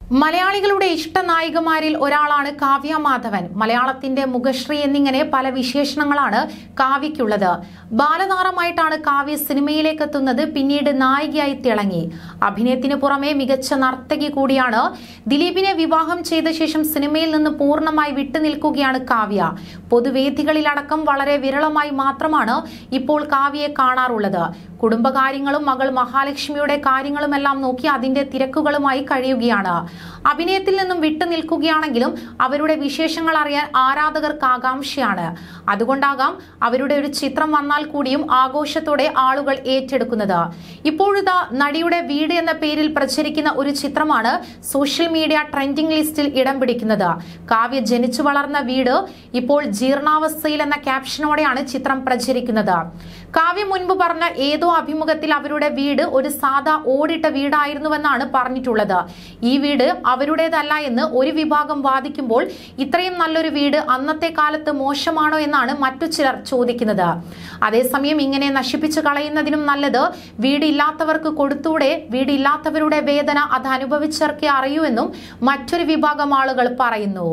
മലയാളികളുടെ ഇഷ്ട നായികമാരിൽ ഒരാളാണ് കാവ്യ മാധവൻ മലയാളത്തിന്റെ മുഖശ്രീ എന്നിങ്ങനെ പല വിശേഷണങ്ങളാണ് കാവ്യയ്ക്കുള്ളത് ബാലതാരമായിട്ടാണ് കാവ്യ സിനിമയിലേക്ക് എത്തുന്നത് പിന്നീട് നായികയായി തിളങ്ങി അഭിനയത്തിന് പുറമെ മികച്ച നർത്തകി കൂടിയാണ് ദിലീപിനെ വിവാഹം ചെയ്ത ശേഷം സിനിമയിൽ നിന്ന് പൂർണ്ണമായി വിട്ടുനിൽക്കുകയാണ് കാവ്യ പൊതുവേദികളിലടക്കം വളരെ വിരളമായി മാത്രമാണ് ഇപ്പോൾ കാവ്യയെ കാണാറുള്ളത് കുടുംബകാര്യങ്ങളും മകൾ മഹാലക്ഷ്മിയുടെ കാര്യങ്ങളുമെല്ലാം നോക്കി അതിന്റെ തിരക്കുകളുമായി കഴിയുകയാണ് അഭിനയത്തിൽ നിന്നും വിട്ടു നിൽക്കുകയാണെങ്കിലും അവരുടെ വിശേഷങ്ങൾ അറിയാൻ ആരാധകർക്ക് ആകാംക്ഷയാണ് അതുകൊണ്ടാകാം അവരുടെ ഒരു ചിത്രം വന്നാൽ കൂടിയും ആഘോഷത്തോടെ ആളുകൾ ഏറ്റെടുക്കുന്നത് ഇപ്പോഴിതാ നടിയുടെ വീട് എന്ന പേരിൽ പ്രചരിക്കുന്ന ഒരു ചിത്രമാണ് സോഷ്യൽ മീഡിയ ട്രെൻഡിംഗ് ലിസ്റ്റിൽ ഇടം പിടിക്കുന്നത് കാവ്യ ജനിച്ചു വളർന്ന വീട് ഇപ്പോൾ ജീർണാവസ്ഥയിൽ എന്ന ക്യാപ്ഷനോടെയാണ് ചിത്രം പ്രചരിക്കുന്നത് കാവ്യ മുൻപ് പറഞ്ഞ ഏതോ അഭിമുഖത്തിൽ അവരുടെ വീട് ഒരു സാധാ ഓടിട്ട വീടായിരുന്നുവെന്നാണ് പറഞ്ഞിട്ടുള്ളത് ഈ വീട് അവരുടേതല്ല എന്ന് ഒരു വിഭാഗം വാദിക്കുമ്പോൾ ഇത്രയും നല്ലൊരു വീട് അന്നത്തെ കാലത്ത് മോശമാണോ എന്നാണ് മറ്റു ചിലർ ചോദിക്കുന്നത് അതേസമയം ഇങ്ങനെ നശിപ്പിച്ചു കളയുന്നതിനും നല്ലത് വീടില്ലാത്തവർക്ക് കൊടുത്തൂടെ വീടില്ലാത്തവരുടെ വേദന അത് അനുഭവിച്ചവർക്കേ അറിയൂ എന്നും മറ്റൊരു വിഭാഗം ആളുകൾ പറയുന്നു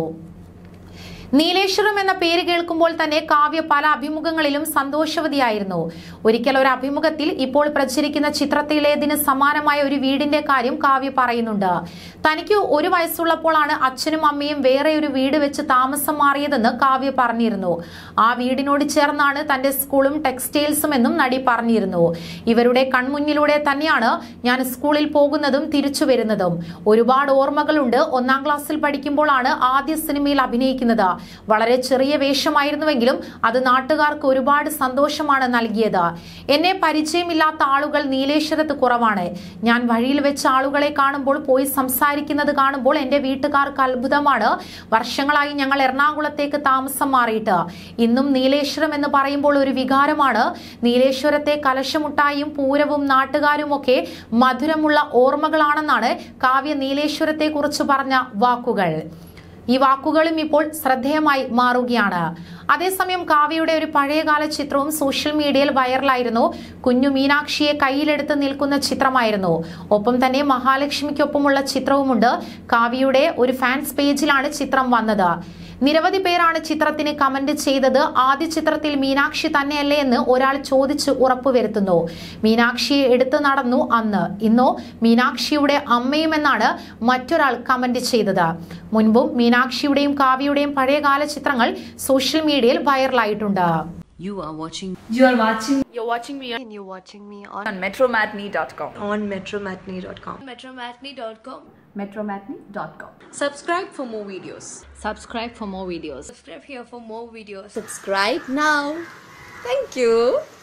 നീലേശ്വരം എന്ന പേര് കേൾക്കുമ്പോൾ തന്നെ കാവ്യ പല അഭിമുഖങ്ങളിലും സന്തോഷവതിയായിരുന്നു ഒരിക്കൽ ഒരു അഭിമുഖത്തിൽ ഇപ്പോൾ പ്രചരിക്കുന്ന ചിത്രത്തിലേതിന് സമാനമായ ഒരു വീടിന്റെ കാര്യം കാവ്യ പറയുന്നുണ്ട് തനിക്ക് ഒരു വയസ്സുള്ളപ്പോഴാണ് അച്ഛനും അമ്മയും വേറെ ഒരു വീട് വെച്ച് താമസം മാറിയതെന്ന് കാവ്യ പറഞ്ഞിരുന്നു ആ വീടിനോട് ചേർന്നാണ് തന്റെ സ്കൂളും ടെക്സ്റ്റൈൽസും എന്നും നടി പറഞ്ഞിരുന്നു ഇവരുടെ കൺമുന്നിലൂടെ തന്നെയാണ് ഞാൻ സ്കൂളിൽ പോകുന്നതും തിരിച്ചു വരുന്നതും ഒരുപാട് ഓർമ്മകളുണ്ട് ഒന്നാം ക്ലാസ്സിൽ പഠിക്കുമ്പോഴാണ് ആദ്യ സിനിമയിൽ അഭിനയിക്കുന്നത് വളരെ ചെറിയ വേഷമായിരുന്നുവെങ്കിലും അത് നാട്ടുകാർക്ക് ഒരുപാട് സന്തോഷമാണ് നൽകിയത് എന്നെ പരിചയമില്ലാത്ത ആളുകൾ നീലേശ്വരത്ത് കുറവാണ് ഞാൻ വഴിയിൽ വെച്ച ആളുകളെ കാണുമ്പോൾ പോയി സംസാരിക്കുന്നത് കാണുമ്പോൾ എന്റെ വീട്ടുകാർക്ക് അത്ഭുതമാണ് വർഷങ്ങളായി ഞങ്ങൾ എറണാകുളത്തേക്ക് താമസം മാറിയിട്ട് ഇന്നും നീലേശ്വരം എന്ന് പറയുമ്പോൾ ഒരു വികാരമാണ് നീലേശ്വരത്തെ കലശമുട്ടായും പൂരവും നാട്ടുകാരും ഒക്കെ മധുരമുള്ള ഓർമ്മകളാണെന്നാണ് കാവ്യ നീലേശ്വരത്തെ കുറിച്ച് പറഞ്ഞ വാക്കുകൾ ഈ വാക്കുകളും ഇപ്പോൾ ശ്രദ്ധേയമായി മാറുകയാണ് അതേസമയം കാവ്യയുടെ ഒരു പഴയകാല ചിത്രവും സോഷ്യൽ മീഡിയയിൽ വൈറലായിരുന്നു കുഞ്ഞു മീനാക്ഷിയെ കയ്യിലെടുത്ത് നിൽക്കുന്ന ചിത്രമായിരുന്നു ഒപ്പം തന്നെ മഹാലക്ഷ്മിക്കൊപ്പമുള്ള ചിത്രവുമുണ്ട് കാവ്യയുടെ ഒരു ഫാൻസ് പേജിലാണ് ചിത്രം വന്നത് നിരവധി പേരാണ് ചിത്രത്തിന് കമന്റ് ചെയ്തത് ആദ്യ ചിത്രത്തിൽ മീനാക്ഷി തന്നെയല്ലേ എന്ന് ഒരാൾ ചോദിച്ച് ഉറപ്പുവരുത്തുന്നു മീനാക്ഷിയെ എടുത്തു നടന്നു അന്ന് ഇന്നോ മീനാക്ഷിയുടെ അമ്മയുമെന്നാണ് മറ്റൊരാൾ കമന്റ് ചെയ്തത് മുൻപും മീനാക്ഷിയുടെയും കാവ്യയുടെയും പഴയകാല ചിത്രങ്ങൾ സോഷ്യൽ മീഡിയയിൽ വൈറലായിട്ടുണ്ട് You are watching You are watching You're watching me on, and you're watching me on, on metromatney.com. on metromatney.com. Metromatney.com. metromatney.com. subscribe for more videos Subscribe for more videos. Subscribe here for more videos. subscribe now Thank you.